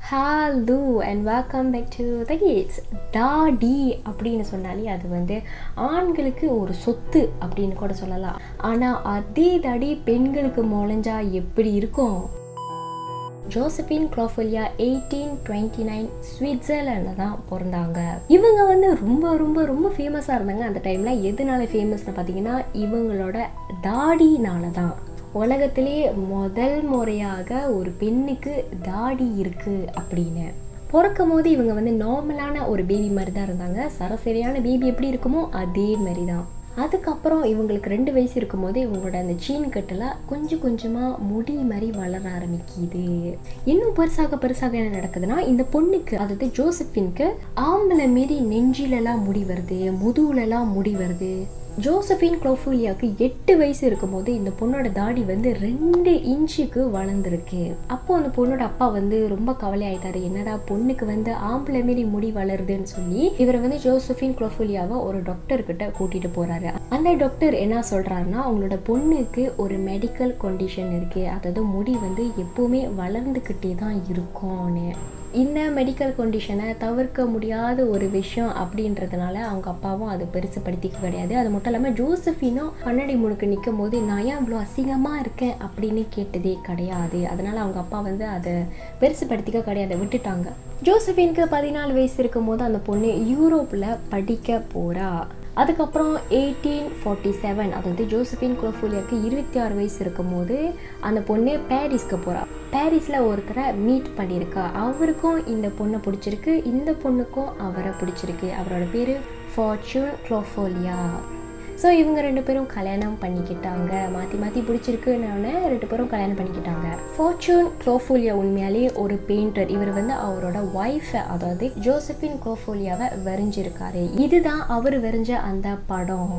Hello and welcome back to the kids daddy அப்படின்னு சொன்னாலே அது வந்து ஆண்களுக்கு ஒரு சொத்து அப்படின்னு கூட சொல்லலாம் ஆனால் அதே தாடி பெண்களுக்கு முளைஞ்சா எப்படி இருக்கும் Josephine Clofullia eighteen twenty nine சுவிட்சர்லாண்டில் தான் பிறந்தாங்க இவங்க வந்து ரொம்ப ரொம்ப ரொம்ப ஃபேமஸாக இருந்தாங்க அந்த டைமில் எதனால ஃபேமஸ்னு பார்த்தீங்கன்னா இவங்களோட தாடினால தான் உலகத்திலே முதல் முறையாக ஒரு பெண்ணுக்கு தாடி இருக்குது அப்படின்னு பிறக்கும் போது இவங்க வந்து நார்மலான ஒரு பேபி மாதிரி தான் இருந்தாங்க சராசரியான பேபி எப்படி இருக்குமோ அதே மாதிரி தான் அதுக்கப்புறம் இவங்களுக்கு ரெண்டு வயசு இருக்கும்போது இவங்களோட அந்த சீன் கட்டில் கொஞ்சம் கொஞ்சமாக முடி மாதிரி வளர ஆரம்பிக்குது இன்னும் பெருசாக பெருசாக என்ன நடக்குதுன்னா இந்த பொண்ணுக்கு அதாவது ஜோசப்பின்க்கு ஆம்பளை மாரி நெஞ்சிலலாம் முடி வருது முதுகுலலாம் முடி வருது ஜோசபின் க்ளோஃபூலியாவுக்கு எட்டு வயசு இருக்கும்போது இந்த பொண்ணோட தாடி வந்து ரெண்டு இன்ச்சுக்கு வளர்ந்துருக்கு அப்போ அந்த பொண்ணோட அப்பா வந்து ரொம்ப கவலை ஆயிட்டாரு என்னடா பொண்ணுக்கு வந்து ஆம்பளை மாரி முடி வளருதுன்னு சொல்லி இவர் வந்து ஜோசபின் க்ளோஃபூலியாவை ஒரு டாக்டர் கிட்ட கூட்டிட்டு போறாரு அந்த டாக்டர் என்ன சொல்றாருன்னா அவங்களோட பொண்ணுக்கு ஒரு மெடிக்கல் கண்டிஷன் இருக்கு அதாவது முடி வந்து எப்பவுமே வளர்ந்துக்கிட்டே தான் இருக்கும்னு இந்த மெடிக்கல் கண்டிஷனை தவிர்க்க முடியாத ஒரு விஷயம் அப்படின்றதுனால அவங்க அப்பாவும் அதை பெருசுப்படுத்திக்க கிடையாது அது மட்டும் இல்லாமல் ஜோசஃபினும் கண்ணாடி முழுக்க நிற்கும் போது நான் ஏன் இவ்வளோ அசிங்கமாக இருக்கேன் அப்படின்னு கேட்டதே கிடையாது அதனால் அவங்க அப்பா வந்து அதை பெருசுப்படுத்திக்க கிடையாது விட்டுட்டாங்க ஜோசஃபினுக்கு பதினாலு வயசு இருக்கும் போது அந்த பொண்ணு யூரோப்பில் படிக்க போகிறா அதுக்கப்புறம் எயிட்டீன் ஃபார்ட்டி செவன் அதாவது ஜோசபின் குலோஃபோலியாவுக்கு இருபத்தி ஆறு வயசு இருக்கும் போது அந்த பொண்ணு பாரிஸ்க்கு போகிறா பாரிஸில் ஒருத்தரை மீட் பண்ணியிருக்கா அவருக்கும் இந்த பொண்ணை பிடிச்சிருக்கு இந்த பொண்ணுக்கும் அவரை பிடிச்சிருக்கு அவரோட பேர் ஃபார்ச்சூன் குலோஃபோலியா ஸோ இவங்க ரெண்டு பேரும் கல்யாணம் பண்ணிக்கிட்டாங்க மாற்றி மாற்றி பிடிச்சிருக்குன்னு ரெண்டு பேரும் கல்யாணம் பண்ணிக்கிட்டாங்க ஃபார்ச்சூன் க்ளோஃபோலியா உண்மையாலே ஒரு பெயிண்டர் இவர் வந்து அவரோட ஒய்ஃபை அதாவது ஜோசபின் க்ளோஃபோலியாவை வரைஞ்சிருக்காரு இதுதான் அவர் வரைஞ்ச அந்த படம்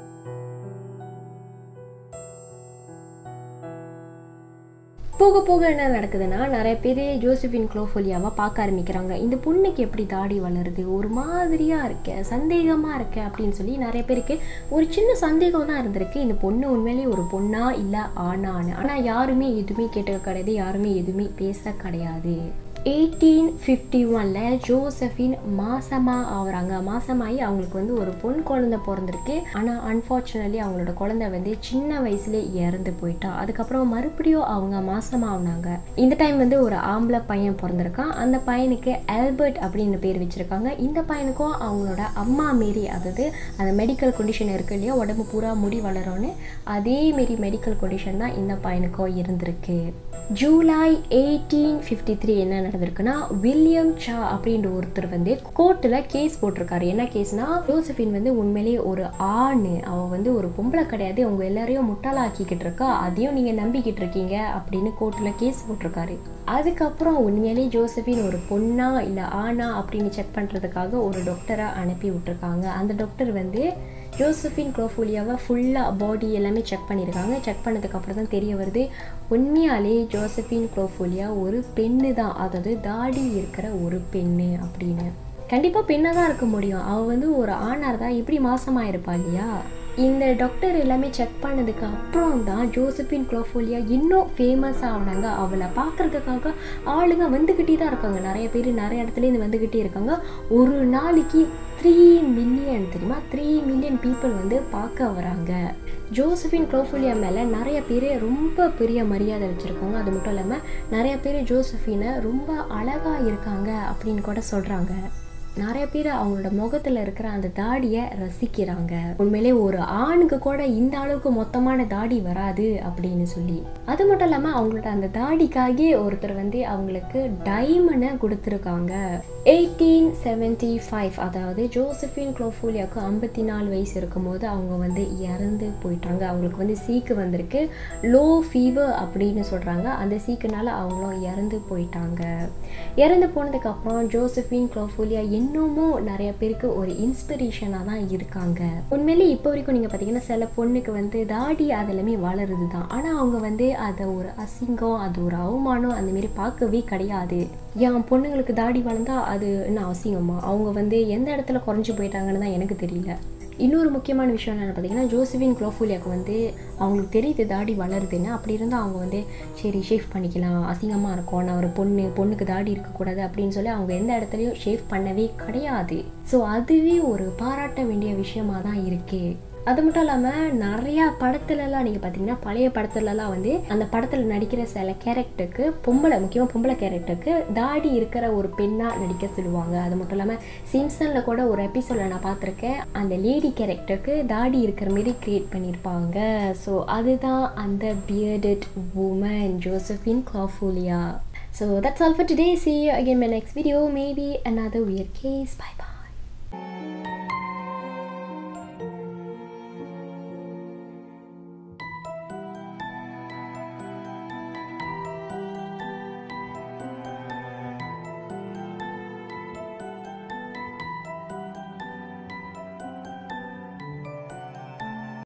போக போக என்ன நடக்குதுன்னா நிறைய பேர் ஜோசபின் குளோஃபோலியாவை பார்க்க ஆரம்பிக்கிறாங்க இந்த பொண்ணுக்கு எப்படி தாடி வளருது ஒரு மாதிரியாக இருக்க சந்தேகமாக இருக்க அப்படின்னு சொல்லி நிறைய பேருக்கு ஒரு சின்ன சந்தேகம் தான் இருந்திருக்கு இந்த பொண்ணு உண்மையிலேயே ஒரு பொண்ணா இல்லை ஆனான்னு ஆனால் யாருமே எதுவுமே கேட்டது கிடையாது யாருமே எதுவுமே பேச கிடையாது எயிட்டீன் ஃபிஃப்டி ஒனில் ஜோசஃபின் மாசமாக ஆகுறாங்க மாசமாகி அவங்களுக்கு வந்து ஒரு பொன் குழந்தை பிறந்திருக்கு ஆனால் அன்ஃபார்ச்சுனேட்லி அவங்களோட குழந்தை வந்து சின்ன வயசுல இறந்து போயிட்டா அதுக்கப்புறம் மறுபடியும் அவங்க மாசமாகினாங்க இந்த டைம் வந்து ஒரு ஆம்பளை பையன் பிறந்திருக்கான் அந்த பையனுக்கு ஆல்பர்ட் அப்படின்னு பேர் வச்சுருக்காங்க இந்த பையனுக்கும் அவங்களோட அம்மா மாரி அதாவது அந்த மெடிக்கல் கண்டிஷன் இருக்கு இல்லையா உடம்பு பூரா முடி வளரும்னு அதே மாரி மெடிக்கல் கண்டிஷன் தான் இந்த பையனுக்கும் இருந்திருக்கு ஜூலை எயிட்டீன் ஃபிஃப்டி த்ரீ என்ன நடந்திருக்குன்னா வில்லியம் சா அப்படின்ற ஒருத்தர் வந்து கோர்ட்டில் கேஸ் போட்டிருக்காரு என்ன கேஸ்னா ஜோசபின் வந்து உண்மையிலேயே ஒரு ஆண் அவன் வந்து ஒரு பொம்பளை கிடையாது அவங்க எல்லாரையும் முட்டாளாக்கிக்கிட்டு இருக்கா அதையும் நீங்கள் நம்பிக்கிட்டு இருக்கீங்க அப்படின்னு கோர்ட்டில் கேஸ் போட்டிருக்காரு அதுக்கப்புறம் உண்மையிலேயே ஜோசபின் ஒரு பொண்ணா இல்லை ஆணா அப்படின்னு செக் பண்ணுறதுக்காக ஒரு டாக்டரை அனுப்பி விட்டுருக்காங்க அந்த டாக்டர் வந்து ஜோசபின் க்ளோஃபோலியாவை ஃபுல்லாக பாடி எல்லாமே செக் பண்ணியிருக்காங்க செக் பண்ணதுக்கப்புறம் தான் தெரிய வருது உண்மையாலே ஜோசபின் க்ளோஃபோலியா ஒரு பெண்ணு தான் அதாவது தாடி இருக்கிற ஒரு பெண்ணு அப்படின்னு கண்டிப்பாக பெண்ணாக தான் இருக்க முடியும் அவள் வந்து ஒரு ஆணார் தான் எப்படி மாசமாக இருப்பா இல்லையா இந்த டாக்டர் எல்லாமே செக் பண்ணதுக்கு அப்புறம் தான் ஜோசபின் க்ளோஃபோலியா இன்னும் ஃபேமஸ் ஆகினாங்க அவளை பார்க்குறதுக்காக ஆளுங்க வந்துக்கிட்டே தான் இருக்காங்க நிறைய பேர் நிறைய இடத்துலேருந்து வந்துக்கிட்டே இருக்காங்க ஒரு நாளைக்கு த்ரீ மில்லியன் தெரியுமா த்ரீ மில்லியன் பீப்புள் வந்து பார்க்க வராங்க ஜோசபின் க்ளோஃபோலியா மேலே நிறைய பேர் ரொம்ப பெரிய மரியாதை வச்சுருக்காங்க அது மட்டும் இல்லாமல் நிறைய பேர் ஜோசஃபினை ரொம்ப அழகாக இருக்காங்க அப்படின்னு கூட சொல்கிறாங்க நிறைய பேர் அவங்களோட முகத்தில் இருக்கிற அந்த தாடியை ரசிக்கிறாங்க உண்மையிலே ஒரு ஆணுக்கு கூட இந்த அளவுக்கு மொத்தமான தாடி வராது அப்படின்னு சொல்லி அது மட்டும் இல்லாமல் அவங்களோட அந்த தாடிக்காகவே ஒருத்தர் வந்து அவங்களுக்கு டைமண்டை கொடுத்துருக்காங்க எயிட்டீன் செவன்டி ஃபைவ் அதாவது ஜோசபின் க்ளோஃபோலியாவுக்கு ஐம்பத்தி நாலு வயசு இருக்கும்போது அவங்க வந்து இறந்து போயிட்டாங்க அவங்களுக்கு வந்து சீக்கு வந்திருக்கு லோ ஃபீவர் அப்படின்னு சொல்கிறாங்க அந்த சீக்குனால அவங்களும் இறந்து போயிட்டாங்க இறந்து போனதுக்கப்புறம் ஜோசபின் க்ளோஃபோலியா இன்னமும் நிறைய பேருக்கு ஒரு இன்ஸ்பிரேஷனாக தான் இருக்காங்க உண்மையிலே இப்போ வரைக்கும் நீங்கள் பார்த்தீங்கன்னா சில பொண்ணுக்கு வந்து தாடி அதெல்லாமே வளருது தான் ஆனால் அவங்க வந்து அதை ஒரு அசிங்கம் அது ஒரு அவமானம் அந்த மாரி பார்க்கவே கிடையாது என் பொண்ணுங்களுக்கு தாடி வளர்ந்தா அது என்ன அசிங்கமா அவங்க வந்து எந்த இடத்துல குறைஞ்சி போயிட்டாங்கன்னு தான் எனக்கு தெரியல இன்னொரு முக்கியமான விஷயம் என்னென்னு பார்த்தீங்கன்னா ஜோசபின் குளோஃபோலியாவுக்கு வந்து அவங்களுக்கு தெரியுது தாடி வளருதுன்னு அப்படி இருந்தால் அவங்க வந்து சரி ஷேவ் பண்ணிக்கலாம் அசிங்கமாக இருக்கும் நான் ஒரு பொண்ணு பொண்ணுக்கு தாடி இருக்கக்கூடாது அப்படின்னு சொல்லி அவங்க எந்த இடத்துலையும் ஷேவ் பண்ணவே கிடையாது ஸோ அதுவே ஒரு பாராட்ட வேண்டிய விஷயமா தான் இருக்குது அது மட்டும் இல்லாமல் நிறையா படத்துலலாம் நீங்கள் பார்த்தீங்கன்னா பழைய படத்துலலாம் வந்து அந்த படத்தில் நடிக்கிற சில கேரக்டருக்கு பொம்பளை முக்கியமாக பொம்பளை கேரக்டருக்கு தாடி இருக்கிற ஒரு பெண்ணாக நடிக்க சொல்லுவாங்க அது மட்டும் இல்லாமல் சிம்சனில் கூட ஒரு எபிசோடில் நான் பார்த்துருக்கேன் அந்த லேடி கேரக்டருக்கு தாடி இருக்கிற மாரி க்ரியேட் பண்ணியிருப்பாங்க ஸோ அதுதான் அந்த bearded woman Josephine Clofullia So that's all for today. See you again in my next video. Maybe another weird case. Bye bye.